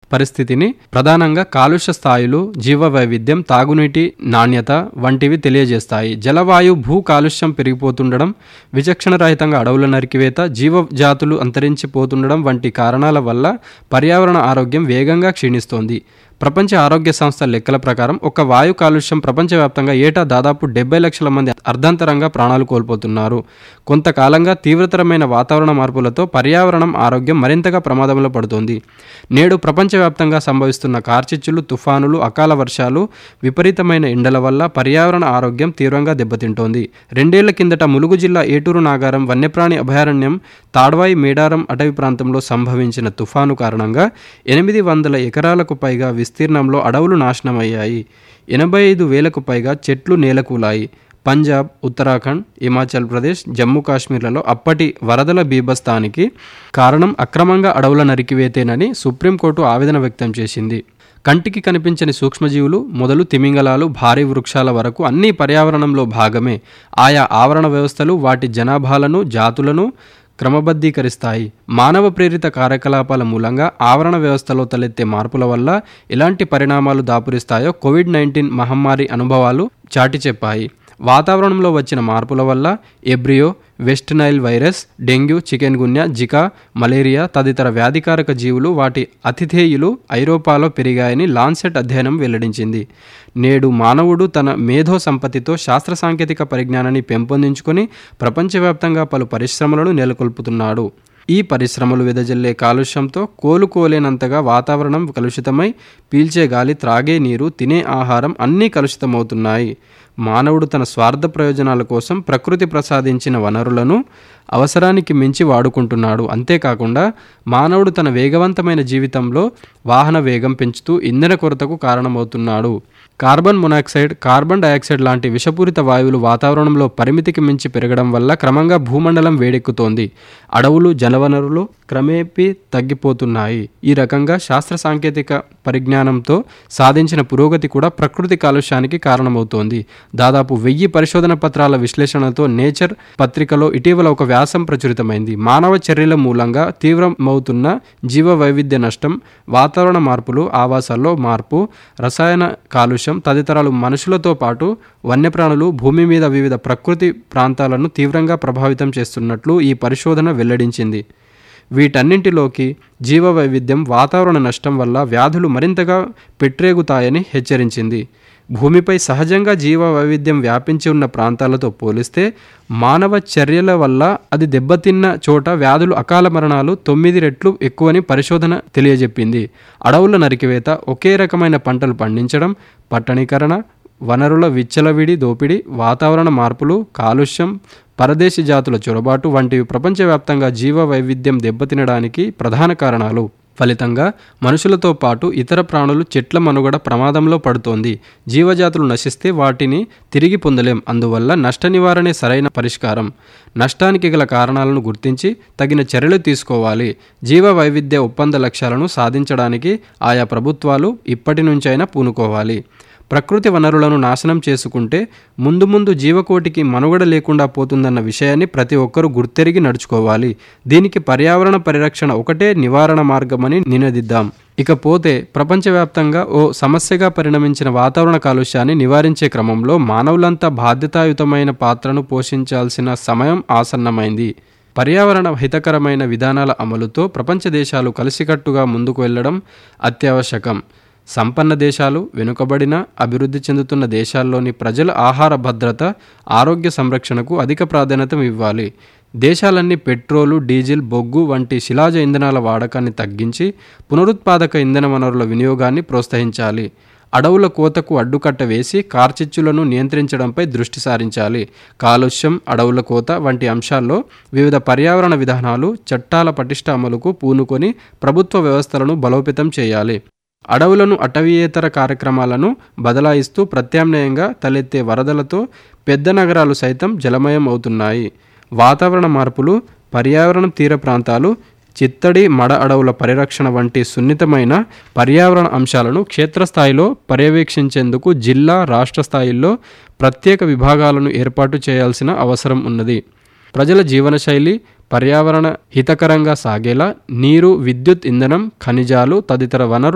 పరిస్థితిని ప్రధానంగా కాలుష్య స్థాయిలు జీవ వైవిధ్యం తాగునీటి నాణ్యత వంటివి తెలియజేస్తాయి జలవాయు భూ కాలుష్యం పెరిగిపోతుండడం విచక్షణరహితంగా అడవుల నరికివేత జీవజాతులు అంతరించిపోతుండడం వంటి కారణాల వల్ల పర్యావరణ ఆరోగ్యం వేగంగా క్షీణిస్తోంది ప్రపంచ ఆరోగ్య సంస్థ లెక్కల ప్రకారం ఒక వాయు కాలుష్యం ప్రపంచవ్యాప్తంగా ఏటా దాదాపు డెబ్బై లక్షల మంది అర్ధాంతరంగా ప్రాణాలు కోల్పోతున్నారు కొంతకాలంగా తీవ్రతరమైన వాతావరణ మార్పులతో పర్యావరణం ఆరోగ్యం మరింతగా ప్రమాదంలో పడుతోంది నేడు ప్రపంచవ్యాప్తంగా సంభవిస్తున్న కార్చిచ్చులు తుఫానులు అకాల వర్షాలు విపరీతమైన ఎండల వల్ల పర్యావరణ ఆరోగ్యం తీవ్రంగా దెబ్బతింటోంది రెండేళ్ల కిందట ములుగు జిల్లా ఏటూరు నాగారం వన్యప్రాణి అభయారణ్యం తాడ్వాయి మేడారం అటవీ ప్రాంతంలో సంభవించిన తుఫాను కారణంగా ఎనిమిది వందల ఎకరాలకు పైగా విస్తీర్ణంలో అడవులు నాశనమయ్యాయి ఎనభై ఐదు వేలకు పైగా చెట్లు నేలకూలాయి పంజాబ్ ఉత్తరాఖండ్ హిమాచల్ ప్రదేశ్ జమ్మూ కాశ్మీర్లలో అప్పటి వరదల బీభత్సానికి కారణం అక్రమంగా అడవుల నరికివేతేనని సుప్రీంకోర్టు ఆవేదన వ్యక్తం చేసింది కంటికి కనిపించని సూక్ష్మజీవులు మొదలు తిమింగలాలు భారీ వృక్షాల వరకు అన్ని పర్యావరణంలో భాగమే ఆయా ఆవరణ వ్యవస్థలు వాటి జనాభాలను జాతులను క్రమబద్ధీకరిస్తాయి మానవ ప్రేరిత కార్యకలాపాల మూలంగా ఆవరణ వ్యవస్థలో తలెత్తే మార్పుల వల్ల ఎలాంటి పరిణామాలు దాపురిస్తాయో కోవిడ్ నైన్టీన్ మహమ్మారి అనుభవాలు చాటి చెప్పాయి వాతావరణంలో వచ్చిన మార్పుల వల్ల ఎబ్రియో West Nile virus dengue chikungunya Zika malaria తదితర వ్యాధికారక జీవులు వాటి అతిథేయులు ఐరోపాలో పెరిగాయని లాన్సెట్ అధ్యయనం వెల్లడించింది నేడు మానవుడు తన మేధో సంపత్తితో శాస్త్ర సాంకేతిక పరిజ్ఞానాన్ని పెంపొందించుకొని ప్రపంచవ్యాప్తంగా పలు పరిశ్రమలను నెలకొల్పుతున్నాడు ఈ పరిశ్రమలు వెదజల్లే కాలుష్యంతో కోలుకోలేనంతగా వాతావరణం కలుషితమై పీల్చే గాలి త్రాగే నీరు తినే ఆహారం అన్నీ కలుషితమవుతున్నాయి మానవుడు తన స్వార్థ ప్రయోజనాల కోసం ప్రకృతి ప్రసాదించిన వనరులను అవసరానికి మించి వాడుకుంటున్నాడు అంతేకాకుండా మానవుడు తన వేగవంతమైన జీవితంలో వాహన వేగం పెంచుతూ ఇంధన కొరతకు కారణమవుతున్నాడు కార్బన్ మొనాక్సైడ్ కార్బన్ డయాక్సైడ్ లాంటి విషపూరిత వాయువులు వాతావరణంలో పరిమితికి మించి పెరగడం వల్ల క్రమంగా భూమండలం వేడెక్కుతోంది అడవులు జలవనరులు క్రమేపీ తగ్గిపోతున్నాయి ఈ రకంగా శాస్త్ర సాంకేతిక పరిజ్ఞానంతో సాధించిన పురోగతి కూడా ప్రకృతి కాలుష్యానికి కారణమవుతోంది దాదాపు వెయ్యి పరిశోధన పత్రాల విశ్లేషణతో నేచర్ పత్రికలో ఇటీవల ఒక వ్యాసం ప్రచురితమైంది మానవ చర్యల మూలంగా తీవ్రమవుతున్న జీవ వైవిధ్య నష్టం వాతావరణ మార్పులు ఆవాసాల్లో మార్పు రసాయన కాలుష్యం తదితరాలు మనుషులతో పాటు వన్యప్రాణులు భూమి మీద వివిధ ప్రకృతి ప్రాంతాలను తీవ్రంగా ప్రభావితం చేస్తున్నట్లు ఈ పరిశోధన వెల్లడించింది వీటన్నింటిలోకి జీవ వైవిధ్యం వాతావరణ నష్టం వల్ల వ్యాధులు మరింతగా పెట్టరేగుతాయని హెచ్చరించింది భూమిపై సహజంగా జీవ వైవిధ్యం వ్యాపించి ఉన్న ప్రాంతాలతో పోలిస్తే మానవ చర్యల వల్ల అది దెబ్బతిన్న చోట వ్యాధులు అకాల మరణాలు తొమ్మిది రెట్లు ఎక్కువని పరిశోధన తెలియజెప్పింది అడవుల నరికివేత ఒకే రకమైన పంటలు పండించడం పట్టణీకరణ వనరుల విచ్చలవిడి దోపిడీ వాతావరణ మార్పులు కాలుష్యం పరదేశీ జాతుల చొరబాటు వంటివి ప్రపంచవ్యాప్తంగా జీవ వైవిధ్యం దెబ్బతినడానికి ప్రధాన కారణాలు ఫలితంగా మనుషులతో పాటు ఇతర ప్రాణులు చెట్ల మనుగడ ప్రమాదంలో పడుతోంది జీవజాతులు నశిస్తే వాటిని తిరిగి పొందలేం అందువల్ల నష్ట నివారణే సరైన పరిష్కారం నష్టానికి గల కారణాలను గుర్తించి తగిన చర్యలు తీసుకోవాలి జీవ వైవిధ్య ఒప్పంద లక్ష్యాలను సాధించడానికి ఆయా ప్రభుత్వాలు ఇప్పటి నుంచైనా పూనుకోవాలి ప్రకృతి వనరులను నాశనం చేసుకుంటే ముందు ముందు జీవకోటికి మనుగడ లేకుండా పోతుందన్న విషయాన్ని ప్రతి ఒక్కరూ గుర్తెరిగి నడుచుకోవాలి దీనికి పర్యావరణ పరిరక్షణ ఒకటే నివారణ మార్గమని నినదిద్దాం ఇకపోతే ప్రపంచవ్యాప్తంగా ఓ సమస్యగా పరిణమించిన వాతావరణ కాలుష్యాన్ని నివారించే క్రమంలో మానవులంతా బాధ్యతాయుతమైన పాత్రను పోషించాల్సిన సమయం ఆసన్నమైంది పర్యావరణ హితకరమైన విధానాల అమలుతో ప్రపంచ దేశాలు కలిసికట్టుగా ముందుకు వెళ్ళడం అత్యావశ్యకం సంపన్న దేశాలు వెనుకబడిన అభివృద్ధి చెందుతున్న దేశాల్లోని ప్రజల ఆహార భద్రత ఆరోగ్య సంరక్షణకు అధిక ప్రాధాన్యత ఇవ్వాలి దేశాలన్నీ పెట్రోలు డీజిల్ బొగ్గు వంటి శిలాజ ఇంధనాల వాడకాన్ని తగ్గించి పునరుత్పాదక ఇంధన వనరుల వినియోగాన్ని ప్రోత్సహించాలి అడవుల కోతకు అడ్డుకట్ట వేసి కార్చిచ్చులను నియంత్రించడంపై దృష్టి సారించాలి కాలుష్యం అడవుల కోత వంటి అంశాల్లో వివిధ పర్యావరణ విధానాలు చట్టాల పటిష్ట అమలుకు పూనుకొని ప్రభుత్వ వ్యవస్థలను బలోపేతం చేయాలి అడవులను అటవీయేతర కార్యక్రమాలను బదలాయిస్తూ ప్రత్యామ్నాయంగా తలెత్తే వరదలతో పెద్ద నగరాలు సైతం జలమయం అవుతున్నాయి వాతావరణ మార్పులు పర్యావరణం తీర ప్రాంతాలు చిత్తడి మడ అడవుల పరిరక్షణ వంటి సున్నితమైన పర్యావరణ అంశాలను క్షేత్రస్థాయిలో పర్యవేక్షించేందుకు జిల్లా రాష్ట్ర స్థాయిల్లో ప్రత్యేక విభాగాలను ఏర్పాటు చేయాల్సిన అవసరం ఉన్నది ప్రజల జీవనశైలి పర్యావరణ హితకరంగా సాగేలా నీరు విద్యుత్ ఇంధనం ఖనిజాలు తదితర వనరుల